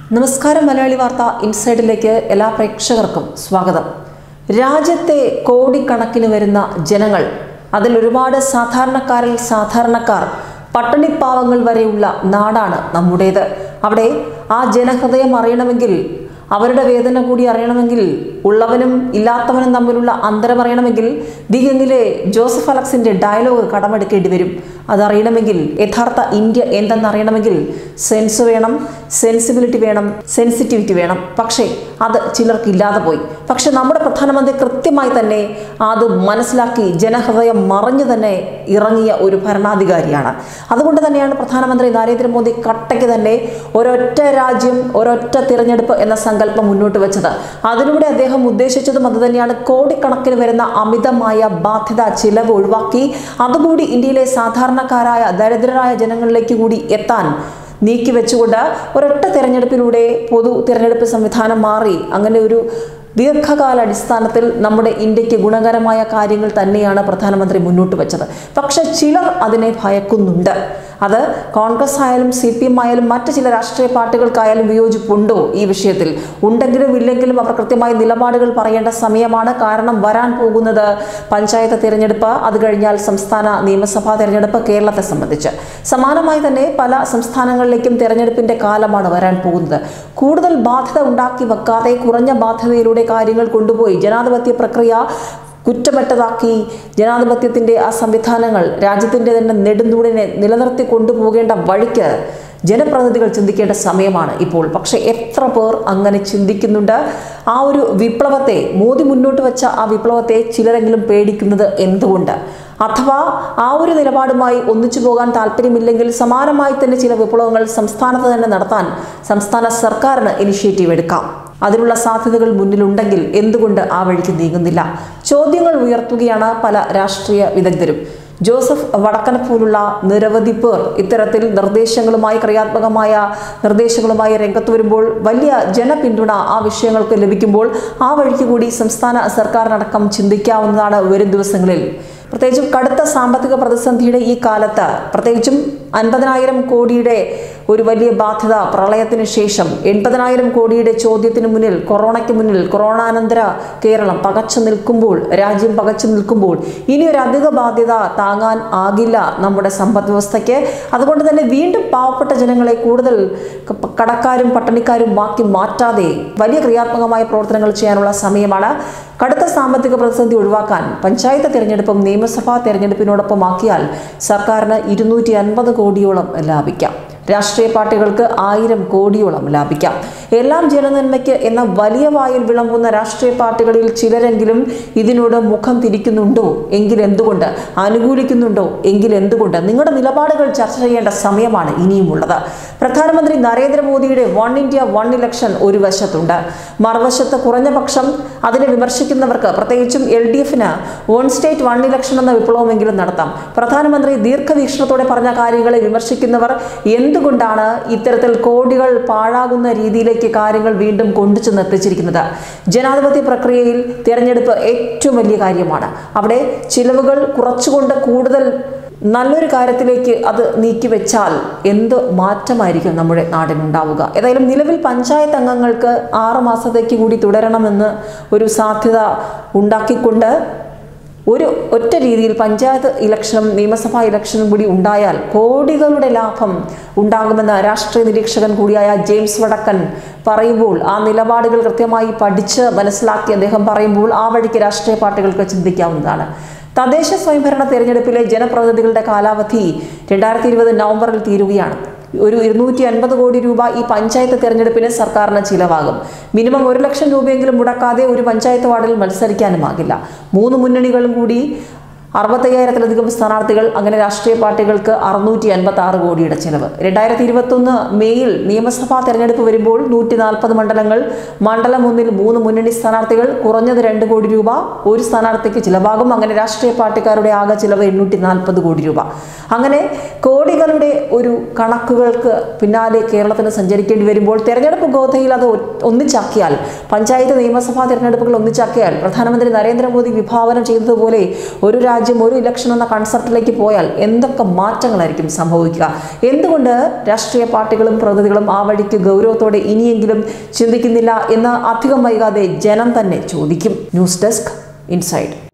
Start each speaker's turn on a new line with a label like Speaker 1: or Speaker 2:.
Speaker 1: നമസ്കാരം മലയാളി വാർത്ത ഇൻസൈഡിലേക്ക് എല്ലാ പ്രേക്ഷകർക്കും സ്വാഗതം രാജ്യത്തെ കോടിക്കണക്കിന് വരുന്ന ജനങ്ങൾ അതിൽ ഒരുപാട് സാധാരണക്കാരിൽ സാധാരണക്കാർ പട്ടിണിപ്പാവങ്ങൾ വരെയുള്ള നാടാണ് നമ്മുടേത് അവിടെ ആ ജനഹൃദയം അറിയണമെങ്കിൽ അവരുടെ വേദന കൂടി അറിയണമെങ്കിൽ ഉള്ളവനും ഇല്ലാത്തവനും തമ്മിലുള്ള അന്തരം അറിയണമെങ്കിൽ ദിഗങ്ങിലെ ജോസഫ് അലക്സിന്റെ ഡയലോഗ് കടമെടുക്കേണ്ടി വരും അതറിയണമെങ്കിൽ യഥാർത്ഥ ഇന്ത്യ എന്തെന്നറിയണമെങ്കിൽ സെൻസ് വേണം സെൻസിബിലിറ്റി വേണം സെൻസിറ്റിവിറ്റി വേണം പക്ഷേ അത് ചിലർക്ക് ഇല്ലാതെ പോയി പക്ഷെ നമ്മുടെ പ്രധാനമന്ത്രി കൃത്യമായി തന്നെ അത് മനസ്സിലാക്കി ജനഹൃദയം മറിഞ്ഞു തന്നെ ഇറങ്ങിയ ഒരു ഭരണാധികാരിയാണ് അതുകൊണ്ട് തന്നെയാണ് പ്രധാനമന്ത്രി നരേന്ദ്രമോദി കട്ടയ്ക്ക് തന്നെ ഒരൊറ്റ രാജ്യം ഒരൊറ്റ തിരഞ്ഞെടുപ്പ് എന്ന സങ്കല്പം മുന്നോട്ട് വെച്ചത് അതിലൂടെ അദ്ദേഹം ഉദ്ദേശിച്ചതും അതുതന്നെയാണ് കോടിക്കണക്കിന് വരുന്ന അമിതമായ ബാധ്യത ചിലവ് ഒഴിവാക്കി അതുകൂടി ഇന്ത്യയിലെ സാധാരണക്കാരായ ദരിദ്രരായ ജനങ്ങളിലേക്ക് കൂടി എത്താൻ നീക്കി വെച്ചുകൊണ്ട് ഒരൊറ്റ തെരഞ്ഞെടുപ്പിലൂടെ പൊതു തിരഞ്ഞെടുപ്പ് സംവിധാനം മാറി അങ്ങനെ ഒരു ദീർഘകാല അടിസ്ഥാനത്തിൽ നമ്മുടെ ഇന്ത്യക്ക് ഗുണകരമായ കാര്യങ്ങൾ തന്നെയാണ് പ്രധാനമന്ത്രി മുന്നോട്ട് വെച്ചത് പക്ഷെ ചിലർ അതിനെ ഭയക്കുന്നുണ്ട് അത് കോൺഗ്രസ് ആയാലും സി പി എം ആയാലും മറ്റ് ചില രാഷ്ട്രീയ പാർട്ടികൾക്കായാലും വിയോജിപ്പുണ്ടോ ഈ വിഷയത്തിൽ ഉണ്ടെങ്കിലും ഇല്ലെങ്കിലും അവർ കൃത്യമായ നിലപാടുകൾ പറയേണ്ട സമയമാണ് കാരണം വരാൻ പോകുന്നത് പഞ്ചായത്ത് തിരഞ്ഞെടുപ്പ് അത് കഴിഞ്ഞാൽ സംസ്ഥാന നിയമസഭാ തിരഞ്ഞെടുപ്പ് കേരളത്തെ സംബന്ധിച്ച് സമാനമായി തന്നെ പല സംസ്ഥാനങ്ങളിലേക്കും തിരഞ്ഞെടുപ്പിന്റെ കാലമാണ് വരാൻ പോകുന്നത് കൂടുതൽ ബാധ്യത ഉണ്ടാക്കി വെക്കാതെ കുറഞ്ഞ ബാധ്യതയിലൂടെ കാര്യങ്ങൾ കൊണ്ടുപോയി ജനാധിപത്യ പ്രക്രിയ കുറ്റമറ്റതാക്കി ജനാധിപത്യത്തിൻ്റെ ആ സംവിധാനങ്ങൾ രാജ്യത്തിൻ്റെ തന്നെ നെടുന്തൂടിനെ നിലനിർത്തി കൊണ്ടുപോകേണ്ട വഴിക്ക് ജനപ്രതിനിധികൾ ചിന്തിക്കേണ്ട സമയമാണ് ഇപ്പോൾ പക്ഷേ എത്ര പേർ അങ്ങനെ ചിന്തിക്കുന്നുണ്ട് ആ ഒരു വിപ്ലവത്തെ മോദി മുന്നോട്ട് വെച്ച ആ വിപ്ലവത്തെ ചിലരെങ്കിലും പേടിക്കുന്നത് എന്തുകൊണ്ട് അഥവാ ആ ഒരു നിലപാടുമായി ഒന്നിച്ചു പോകാൻ താല്പര്യമില്ലെങ്കിൽ സമാനമായി തന്നെ ചില വിപ്ലവങ്ങൾ സംസ്ഥാനത്ത് തന്നെ നടത്താൻ സംസ്ഥാന സർക്കാരിന് ഇനിഷ്യേറ്റീവ് എടുക്കാം അതിനുള്ള സാധ്യതകൾ മുന്നിലുണ്ടെങ്കിൽ എന്തുകൊണ്ട് ആ വഴിക്ക് നീങ്ങുന്നില്ല ചോദ്യങ്ങൾ ഉയർത്തുകയാണ് പല രാഷ്ട്രീയ വിദഗ്ധരും ജോസഫ് വടക്കനെ പോലുള്ള നിരവധി പേർ ഇത്തരത്തിൽ നിർദ്ദേശങ്ങളുമായി ക്രിയാത്മകമായ നിർദ്ദേശങ്ങളുമായി രംഗത്ത് വരുമ്പോൾ വലിയ ജനപിന്തുണ ആ വിഷയങ്ങൾക്ക് ലഭിക്കുമ്പോൾ ആ വഴിക്ക് കൂടി സംസ്ഥാന സർക്കാരിനടക്കം ചിന്തിക്കാവുന്നതാണ് വരും ദിവസങ്ങളിൽ പ്രത്യേകിച്ചും കടുത്ത സാമ്പത്തിക പ്രതിസന്ധിയുടെ ഈ കാലത്ത് പ്രത്യേകിച്ചും അൻപതിനായിരം കോടിയുടെ ഒരു വലിയ ബാധ്യത പ്രളയത്തിന് ശേഷം എൺപതിനായിരം കോടിയുടെ ചോദ്യത്തിന് മുന്നിൽ കൊറോണയ്ക്ക് മുന്നിൽ കൊറോണാനന്തര കേരളം പകച്ചു നിൽക്കുമ്പോൾ രാജ്യം പകച്ചു നിൽക്കുമ്പോൾ ഇനി ഒരു അധിക ബാധ്യത താങ്ങാൻ ആകില്ല നമ്മുടെ സമ്പദ് വ്യവസ്ഥയ്ക്ക് അതുകൊണ്ട് തന്നെ വീണ്ടും പാവപ്പെട്ട ജനങ്ങളെ കൂടുതൽ കടക്കാരും പട്ടണിക്കാരും ബാക്കി മാറ്റാതെ വലിയ ക്രിയാത്മകമായ പ്രവർത്തനങ്ങൾ ചെയ്യാനുള്ള സമയമാണ് കടുത്ത സാമ്പത്തിക പ്രതിസന്ധി ഒഴിവാക്കാൻ പഞ്ചായത്ത് തിരഞ്ഞെടുപ്പും നിയമസഭാ തെരഞ്ഞെടുപ്പിനോടൊപ്പം ആക്കിയാൽ സർക്കാരിന് ഇരുന്നൂറ്റി അൻപത് കോടിയോളം ലാഭിക്കാം രാഷ്ട്രീയ പാർട്ടികൾക്ക് ആയിരം കോടിയോളം ലാഭിക്കാം എല്ലാം ജനനന്മയ്ക്ക് എന്ന വലിയ വായിൽ വിളമ്പുന്ന രാഷ്ട്രീയ പാർട്ടികളിൽ ചിലരെങ്കിലും ഇതിനോട് മുഖം തിരിക്കുന്നുണ്ടോ എങ്കിൽ എന്തുകൊണ്ട് അനുകൂലിക്കുന്നുണ്ടോ എങ്കിൽ എന്തുകൊണ്ട് നിങ്ങളുടെ നിലപാടുകൾ ചർച്ച ചെയ്യേണ്ട സമയമാണ് ഇനിയുമുള്ളത് പ്രധാനമന്ത്രി നരേന്ദ്രമോദിയുടെ വൺ ഇന്ത്യ വൺ ഇലക്ഷൻ ഒരു വശത്തുണ്ട് മറുവശത്ത് കുറഞ്ഞ പക്ഷം അതിനെ വിമർശിക്കുന്നവർക്ക് പ്രത്യേകിച്ചും എൽ ഡി എഫിന് വൺ സ്റ്റേറ്റ് വൺ ഇലക്ഷൻ എന്ന വിപ്ലവമെങ്കിലും നടത്താം പ്രധാനമന്ത്രി ദീർഘവീക്ഷണത്തോടെ പറഞ്ഞ കാര്യങ്ങളെ വിമർശിക്കുന്നവർ എന്തുകൊണ്ടാണ് ഇത്തരത്തിൽ കോടികൾ പാഴാകുന്ന രീതിയിലേക്ക് കാര്യങ്ങൾ വീണ്ടും കൊണ്ടുചെന്ന് എത്തിച്ചിരിക്കുന്നത് ജനാധിപത്യ പ്രക്രിയയിൽ തിരഞ്ഞെടുപ്പ് ഏറ്റവും വലിയ കാര്യമാണ് അവിടെ ചിലവുകൾ കുറച്ചുകൊണ്ട് കൂടുതൽ നല്ലൊരു കാര്യത്തിലേക്ക് അത് നീക്കി വെച്ചാൽ എന്ത് മാറ്റമായിരിക്കും നമ്മുടെ നാടിനുണ്ടാവുക ഏതായാലും നിലവിൽ പഞ്ചായത്ത് അംഗങ്ങൾക്ക് ആറ് മാസത്തേക്ക് കൂടി തുടരണമെന്ന് ഒരു സാധ്യത ഉണ്ടാക്കിക്കൊണ്ട് ഒരു ഒറ്റ രീതിയിൽ പഞ്ചായത്ത് ഇലക്ഷനും നിയമസഭാ ഇലക്ഷനും കൂടി ഉണ്ടായാൽ കോടികളുടെ ലാഭം ഉണ്ടാകുമെന്ന് രാഷ്ട്രീയ നിരീക്ഷകൻ കൂടിയായ ജെയിംസ് വടക്കൻ പറയുമ്പോൾ ആ നിലപാടുകൾ കൃത്യമായി പഠിച്ച് മനസ്സിലാക്കി അദ്ദേഹം പറയുമ്പോൾ ആ വഴിക്ക് രാഷ്ട്രീയ പാർട്ടികൾക്ക് ചിന്തിക്കാവുന്നതാണ് തദ്ദേശ സ്വയംഭരണ തെരഞ്ഞെടുപ്പിലെ ജനപ്രതിനിധികളുടെ കാലാവധി രണ്ടായിരത്തി ഇരുപത് നവംബറിൽ തീരുകയാണ് ഒരു ഇരുന്നൂറ്റി അൻപത് കോടി രൂപ ഈ പഞ്ചായത്ത് തെരഞ്ഞെടുപ്പിന് സർക്കാരിന് ചിലവാകും മിനിമം ഒരു ലക്ഷം രൂപയെങ്കിലും മുടക്കാതെ ഒരു പഞ്ചായത്ത് വാർഡിൽ മത്സരിക്കാനുമാകില്ല മൂന്ന് മുന്നണികളും കൂടി അറുപത്തയ്യായിരത്തിലധികം സ്ഥാനാർത്ഥികൾ അങ്ങനെ രാഷ്ട്രീയ പാർട്ടികൾക്ക് അറുന്നൂറ്റി അൻപത്തി ആറ് കോടിയുടെ ചെലവ് രണ്ടായിരത്തി ഇരുപത്തൊന്ന് മെയ്യിൽ നിയമസഭാ തെരഞ്ഞെടുപ്പ് വരുമ്പോൾ നൂറ്റി നാൽപ്പത് മണ്ഡലങ്ങൾ മണ്ഡലം ഒന്നിൽ മൂന്ന് മുന്നണി സ്ഥാനാർത്ഥികൾ കുറഞ്ഞത് രണ്ട് കോടി രൂപ ഒരു സ്ഥാനാർത്ഥിക്ക് ചിലവാകും അങ്ങനെ രാഷ്ട്രീയ പാർട്ടിക്കാരുടെ ആകെ ചിലവ് എണ്ണൂറ്റി നാൽപ്പത് കോടി രൂപ അങ്ങനെ കോടികളുടെ ഒരു കണക്കുകൾക്ക് പിന്നാലെ കേരളത്തിന് സഞ്ചരിക്കേണ്ടി വരുമ്പോൾ തെരഞ്ഞെടുപ്പ് ഗോതയിൽ അത് ഒ- ഒന്നിച്ചാക്കിയാൽ പഞ്ചായത്ത് നിയമസഭാ തെരഞ്ഞെടുപ്പുകൾ ഒന്നിച്ചാക്കിയാൽ പ്രധാനമന്ത്രി നരേന്ദ്രമോദി വിഭാവനം ചെയ്തതുപോലെ ഒരു രാജ്യം രാജ്യം ഒരു ഇലക്ഷൻ എന്ന കൺസെപ്റ്റിലേക്ക് പോയാൽ എന്തൊക്കെ മാറ്റങ്ങളായിരിക്കും സംഭവിക്കുക എന്തുകൊണ്ട് രാഷ്ട്രീയ പാർട്ടികളും പ്രതിനിധികളും ആ വഴിക്ക് ഗൗരവത്തോടെ ഇനിയെങ്കിലും ചിന്തിക്കുന്നില്ല എന്ന് അധികം വൈകാതെ ജനം തന്നെ ചോദിക്കും ന്യൂസ് ഡെസ്ക് ഇൻസൈഡ്